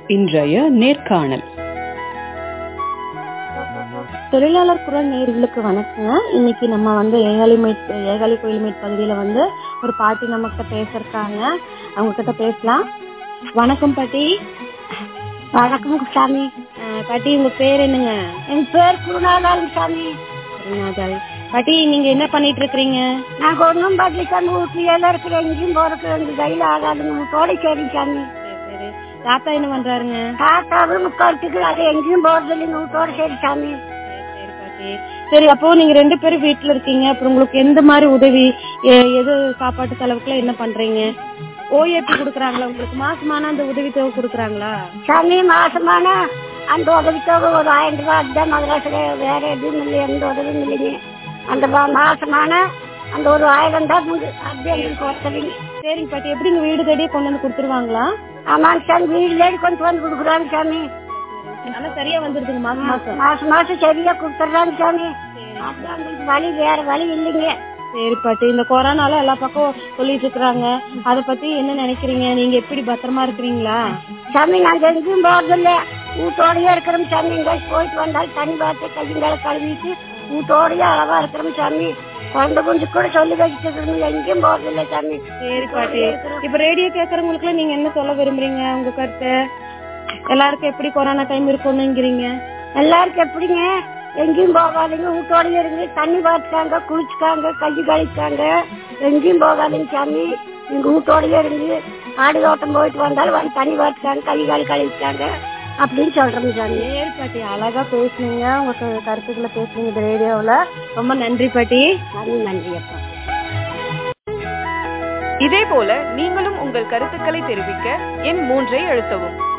இன்றைய நேர்காணல் தொழிலாளர் குரல் நேர்களுக்கு வணக்கங்க இன்னைக்கு நம்ம வந்து ஏகாலிமேட் ஏகாலி கோயில்மேட் பகுதியில வந்து ஒரு பாட்டி நம்ம கிட்ட பேசிருக்காங்க அவங்க கிட்ட பேசலாம் வணக்கம் பாட்டி வணக்கம் சாமி அஹ், பாட்டி உங்க பேர் என்னங்க என் பேர் குருநாதாள் சாமி குருநாதல். பாட்டி நீங்க என்ன பண்ணிட்டு இருக்கிறீங்க நான் ஒன்றும் பட்டிக்காம வீட்லயே எல்லாம் இருக்கிறேன் எங்கேயும் போறதுக்கு எனக்கு கையில் ஆகாதுங்க முட்டோட சரி சாமி சரி, சரி தாத்தா என்ன பண்றாருங்க தாத்தாவும் முக்காலத்துக்கு அது எங்கேயும் போறது இல்லைங்க வீட்டோட சரி சாமி சரி, சரி பாட்டி சரி அப்போ நீங்க ரெண்டு பேரும் வீட்டுல இருக்கீங்க அப்புறம் உங்களுக்கு எந்த மாதிரி உதவி எ- எது சாப்பாட்டு செலவுக்குலாம் என்ன பண்றீங்க ஓஏபி குடுக்கறாங்களா உங்களுக்கு மாசமான அந்த உதவி தொகை குடுக்கறாங்களா சாமி மாசமான அந்த உதவித்தொகை ஒரு ஆயிரம் ரூபாய் அதுதான் மதராசில வேற எதுவும் இல்லை எந்த உதவியும் இல்லைங்க அந்த மா- மாசமான அந்த ஒரு ஆயிரம் தான் உண்டு. அது எங்களுக்கு ஒருத்தவங்க சரிங்க பாட்டி எப்படிங்க வீடு தேடியே கொண்டு வந்து கொடுத்துருவாங்களா ஆமாங்க சாமி வீடுலேயே கொண்டு வந்து கொடுக்குறாங்க சாமி ஆனா சரியா வந்துருதுங்க மாசம் மாசம் மாசம் மாசம் சரியா கொடுத்துட்றாங்க சாமி அது எங்களுக்கு வழி வேற வழி இல்லைங்க சரி பாட்டி இந்த கொரோனால எல்லா பக்கம் சொல்லிட்டு இருக்காங்க அத பத்தி என்ன நினைக்கிறீங்க நீங்க எப்படி பத்திரமா இருக்கிறீங்களா சாமி நாங்க எங்கேயும் போறதில்ல வீட்டோடயே இருக்கிறோம் சாமி எங்கேயாச்சும் போயிட்டு வந்தாலும் தண்ணி பார்த்து கையங்கால கழுவிட்டு வீட்டோடயே அளவா இருக்கிறோம் சாமி குழந்தை குஞ்சு கூட சொல்லி வச்சுட்டு இருக்கோம் எங்கேயும் போறதில்ல சாமி சரி பாட்டி இப்ப ரேடியோ கேக்குறவங்களுக்கு நீங்க என்ன சொல்ல விரும்புறீங்க உங்க கருத்து எல்லாருக்கும் எப்படி கொரோனா டைம் இருக்கும்னுங்கிறீங்க எல்லாருக்கும் எப்படிங்க எங்கேயும் போகாதீங்க வீட்டோடயே இருந்து தண்ணி பார்த்துக்காங்க குளிச்சுக்காங்க கை கழிச்சாங்க எங்கேயும் போகாதீங்க சாமி எங்க வீட்டோடயே இருந்து ஆடு தோட்டம் போயிட்டு வந்தாலும் வந்து தண்ணி பார்த்துக்காங்க கை கால் கழிச்சாங்க அப்படின்னு சொல்றோம் சாமி சரி பாட்டி அழகா பேசுனீங்க உங்க க- கருத்துக்களை பேசுனீங்க இந்த ரேடியோவுல ரொம்ப நன்றி பாட்டி நன்றி நன்றி அப்பா இதேபோல நீங்களும் உங்கள் கருத்துக்களை தெரிவிக்க எண் மூன்றை அழுத்தவும்